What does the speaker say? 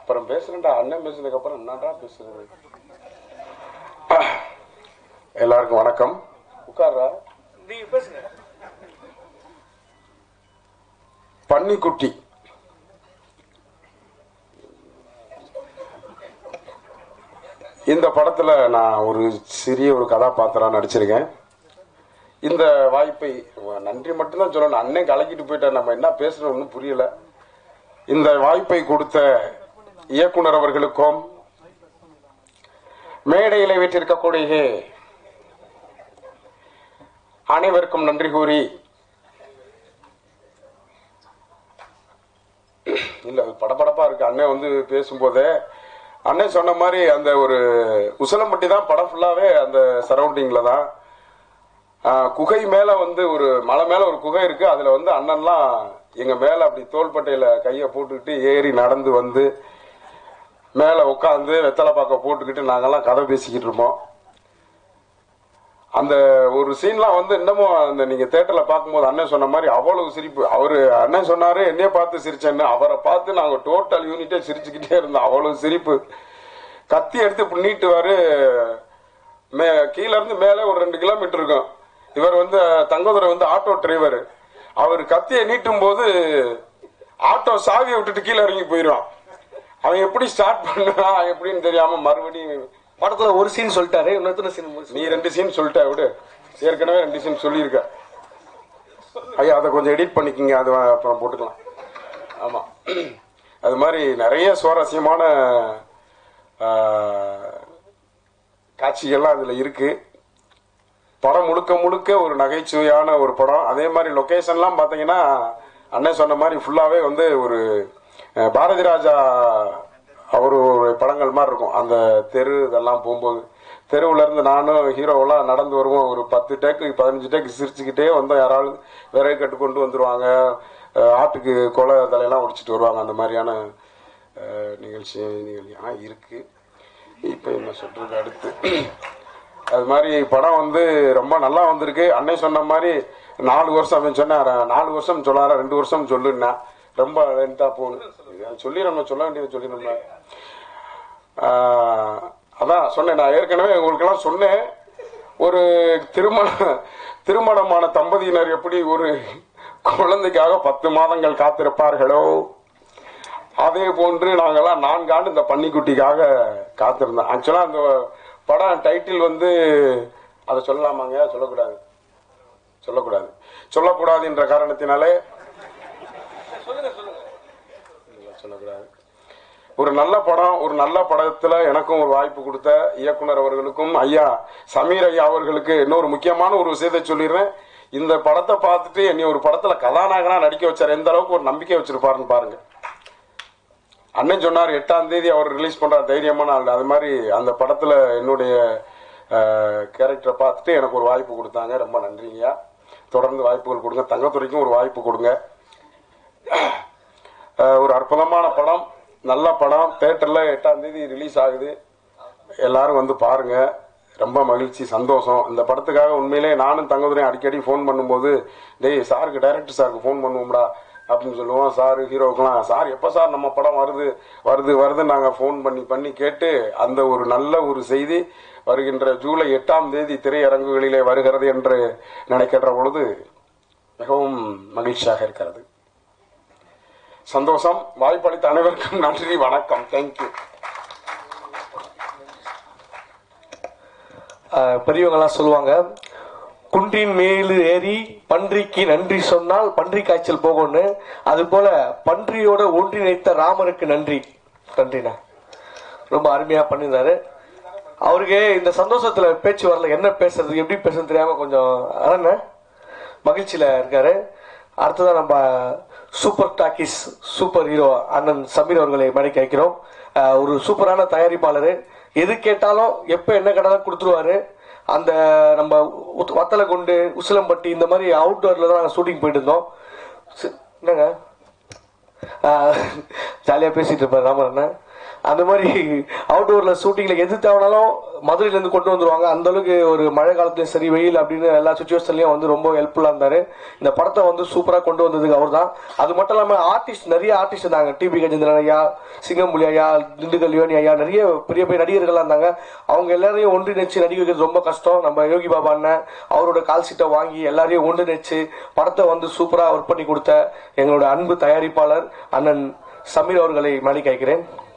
அப்புறம் பேசுறேன்டா அண்ணன் பேசுனதுக்கு அப்புறம் என்னடா பேசுறது எல்லாருக்கும் வணக்கம் உட்கார்றா நீங்க பேசுங்க பன்னிக்குட்டி இந்த படத்துல நான் ஒரு சிறிய ஒரு கதாபாத்திரம் நடிச்சிருக்கேன் இந்த வாய்ப்பை நன்றி மட்டும்தான் சொல்லணும் அண்ணன் கலக்கிட்டு போயிட்டா நம்ம என்ன பேசுறோம்னு புரியல இந்த வாய்ப்பை கொடுத்த இயக்குனர் அவர்களுக்கும் மேடையில வீட்டிருக்கக்கூடிய அனைவருக்கும் நன்றி கூறி இல்ல அது படபடப்பா இருக்கு அண்ணன் வந்து பேசும்போதே அண்ணன் சொன்ன மாதிரி அந்த ஒரு உசலம்பட்டி தான் படம் ஃபுல்லாவே அந்த சரௌண்டிங்ல தான் ஆஹ், குகை மேல வந்து ஒரு மலை மேல ஒரு குகை இருக்கு அதுல வந்து அண்ணன்லாம் எங்க மேல அப்படி தோள்பட்டையில கைய போட்டுக்கிட்டு ஏறி நடந்து வந்து மேல உட்காந்து வெத்தலை பாக்க போட்டுக்கிட்டு நாங்கெல்லாம் கதை பேசிக்கிட்டு இருப்போம் அந்த ஒரு சீன்லாம் வந்து இன்னமும் அந்த நீங்க தேட்டர்ல பார்க்கும்போது அண்ணன் சொன்ன மாதிரி அவ்வளவு சிரிப்பு அவரு அண்ணன் சொன்னாரு என்னைய பார்த்து சிரிச்சேன்னு அவரை பார்த்து நாங்க டோட்டல் யூனிட்டே சிரிச்சுக்கிட்டே இருந்தோம் அவ்வளவு சிரிப்பு கத்தி எடுத்து இப்படி நீட்டுவாரு மே கீழ இருந்து மேலே ஒரு ரெண்டு கிலோமீட்டர் இருக்கும் இவர் வந்து தங்கதுரை வந்து ஆட்டோ டிரைவர் அவர் கத்தியை நீட்டும் போது ஆட்டோ சாவியை விட்டுட்டு கீழே இறங்கி போயிடுவான் அவன் எப்படி ஸ்டார்ட் பண்ணான் எப்படின்னு தெரியாம மறுபடியும் படத்துல ஒரு சீன் சொல்லிட்டாரு இன்னொருத்தர சீன் நீ ரெண்டு சீன் சொல்லிட்ட விடு ஏற்கனவே ரெண்டு சீன் சொல்லியிருக்க ஐயா அதை கொஞ்சம் எடிட் பண்ணிக்கிங்க அது அப்புறம் போட்டுக்கலாம் ஆமா அது மாதிரி நிறைய சுவாரஸ்யமான ஆஹ், காட்சிகள்லாம் அதுல இருக்கு படம் முழுக்க முழுக்க ஒரு நகைச்சுவையான ஒரு படம் அதே மாதிரி லொகேஷன்லாம் பார்த்தீங்கன்னா அண்ணன் சொன்ன மாதிரி ஃபுல்லாவே வந்து ஒரு அஹ், பாரதி ராஜா அவர் ஒரு படங்கள் மாதிரி இருக்கும் அந்த தெரு இதெல்லாம் போகும்போது தெருவுல இருந்து நானும் ஹீரோவெல்லாம் நடந்து வருவோம் ஒரு பத்து டேக்கு பதினஞ்சு டேக்கு சிரிச்சுக்கிட்டே வந்தோம் யாராவது விறகு கட்டு கொண்டு வந்துருவாங்க அஹ், ஆட்டுக்கு கொலை தலையெல்லாம் உடைச்சிட்டு வருவாங்க அந்த மாதிரியான அஹ், நிகழ்ச்சி நிகழ்ச்சியெல்லாம் இருக்கு இப்போ என்ன சொல்றது அடுத்து அது மாதிரி படம் வந்து ரொம்ப நல்லா வந்திருக்கு அன்னை சொன்ன மாதிரி நாலு வருஷம் அவன் சொன்னார நாலு வருஷம் சொல்லார ரெண்டு வருஷம் சொல்லுன்னா ரொம்ப லென்த்தா போகணும் சொல்லிடணும் சொல்ல வேண்டியது சொல்லிடணும்ல ஆஹ், அதான் சொன்னேன் நான் ஏற்கனவே உங்களுக்கெல்லாம் சொன்னேன் ஒரு திருமண திருமணமான தம்பதியினர் எப்படி ஒரு குழந்தைக்காக பத்து மாதங்கள் காத்திருப்பார்களோ அதே போன்று நாங்கெல்லாம் நான்கு ஆண்டு இந்த பன்னிக்குட்டிக்காக காத்திருந்தோம் ஆக்சுவலா அந்த படம் டைட்டில் வந்து அதை சொல்லலாமாங்க சொல்லக்கூடாது சொல்லக்கூடாது சொல்லக்கூடாது என்ற காரணத்தினாலே இல்ல, சொல்லக்கூடாது ஒரு நல்ல படம் ஒரு நல்ல படத்துல எனக்கும் ஒரு வாய்ப்பு கொடுத்த இயக்குனர் அவர்களுக்கும் ஐயா சமீர் ஐயா அவர்களுக்கு இன்னொரு முக்கியமான ஒரு விஷயத்தை சொல்லிடுறேன் இந்த படத்தை பார்த்துட்டு என்னை ஒரு படத்துல கதாநாயகனா நடிக்க வச்சார் எந்த அளவுக்கு ஒரு நம்பிக்கை வச்சிருப்பாருன்னு பாருங்க அண்ணன் சொன்னார் எட்டாம் தேதி அவர் ரிலீஸ் பண்ற தைரியமான ஆள் அது மாதிரி அந்த படத்துல என்னுடைய கேரக்டரை பார்த்துட்டு எனக்கு ஒரு வாய்ப்பு கொடுத்தாங்க ரொம்ப நன்றிங்கய்யா தொடர்ந்து வாய்ப்புகள் கொடுங்க தங்கத்துறைக்கும் ஒரு வாய்ப்பு கொடுங்க அஹ், ஒரு அற்புதமான படம் நல்ல படம் தேட்டர்ல எட்டாம் தேதி ரிலீஸ் ஆகுது எல்லாரும் வந்து பாருங்க ரொம்ப மகிழ்ச்சி சந்தோஷம் இந்த படத்துக்காக உண்மையிலே நானும் தங்கதுரையும் அடிக்கடி ஃபோன் பண்ணும்போது டேய் சாருக்கு டைரக்டர் சாருக்கு ஃபோன் பண்ணுவோம்டா அப்படின்னு சொல்லுவோம் சார் ஹீரோக்கெல்லாம் சார் எப்போ சார் நம்ம படம் வருது வருது வருது நாங்கள் ஃபோன் பண்ணி பண்ணி கேட்டு அந்த ஒரு நல்ல ஒரு செய்தி வருகின்ற ஜூலை எட்டாம் தேதி திரையரங்குகளிலே வருகிறது என்று நினைக்கின்ற பொழுது மிகவும் மகிழ்ச்சியாக இருக்கிறது சந்தோஷம் வாய்ப்பளித்த அனைவருக்கும் நன்றி வணக்கம் தேங்க்யூ பெரியவங்க எல்லாம் சொல்லுவாங்க குன்றின் மேலு ஏறி பன்றிக்கு நன்றி சொன்னால் பன்றி காய்ச்சல் போகும்னு அது போல பன்றியோட ஒன்றிணைத்த ராமருக்கு நன்றி நன்றிண்ணா ரொம்ப அருமையா பண்ணியிருந்தாரு அவருக்கு இந்த சந்தோஷத்துல பேச்சு வரல என்ன பேசுறது எப்படி பேசுறது தெரியாம கொஞ்சம் அதானே மகிழ்ச்சியில இருக்காரு அடுத்ததான் நம்ம சூப்பர் டாக்கிஸ் சூப்பர் ஹீரோ அண்ணன் சமீர் அவர்களை மணிக்க வைக்கிறோம் அஹ் ஒரு சூப்பரான தயாரிப்பாளர் எது கேட்டாலும் எப்ப என்ன கேட்டாலும் கொடுத்துருவாரு அந்த நம்ம உத்- வத்தலகுண்டு உசிலம்பட்டி இந்த மாதிரி அவுட்டோர்ல தான் நாங்கள் ஷூட்டிங் போயிட்டு இருந்தோம் சி- என்னங்க ஜாலியாக பேசிட்டு இருப்பார் ராமர் அண்ணன் அந்த மாதிரி அவுட்டோர்ல ஷூட்டிங்ல எது தேவைனாலும் மதுரையில இருந்து கொண்டு வந்துருவாங்க அந்த அளவுக்கு ஒரு மழை காலத்துலயும் சரி வெயில் அப்படின்னு எல்லா சுச்சுவேஷன்லயும் வந்து ரொம்ப ஹெல்ப்ஃபுல்லா இருந்தாரு இந்த படத்தை வந்து சூப்பரா கொண்டு வந்ததுக்கு அவர் தான் அது மட்டும் இல்லாம ஆர்டிஸ்ட் நிறைய ஆர்டிஸ்ட் இருந்தாங்க டிபி கஜேந்திரன் ஐயா சிங்கம்புலி ஐயா திண்டுக்கல் யோனி ஐயா நிறைய பெரிய பெரிய நடிகர்கள் இருந்தாங்க அவங்க எல்லாரையும் ஒன்றிணைச்சு நடிக்க வைக்கிறது ரொம்ப கஷ்டம் நம்ம யோகி பாபா அண்ணன் அவரோட கால் சீட்டை வாங்கி எல்லாரையும் ஒன்றிணைச்சு படத்தை வந்து சூப்பரா ஒர்க் பண்ணி கொடுத்த எங்களோட அன்பு தயாரிப்பாளர் அண்ணன் சமீர் அவர்களை மணி கேட்கிறேன்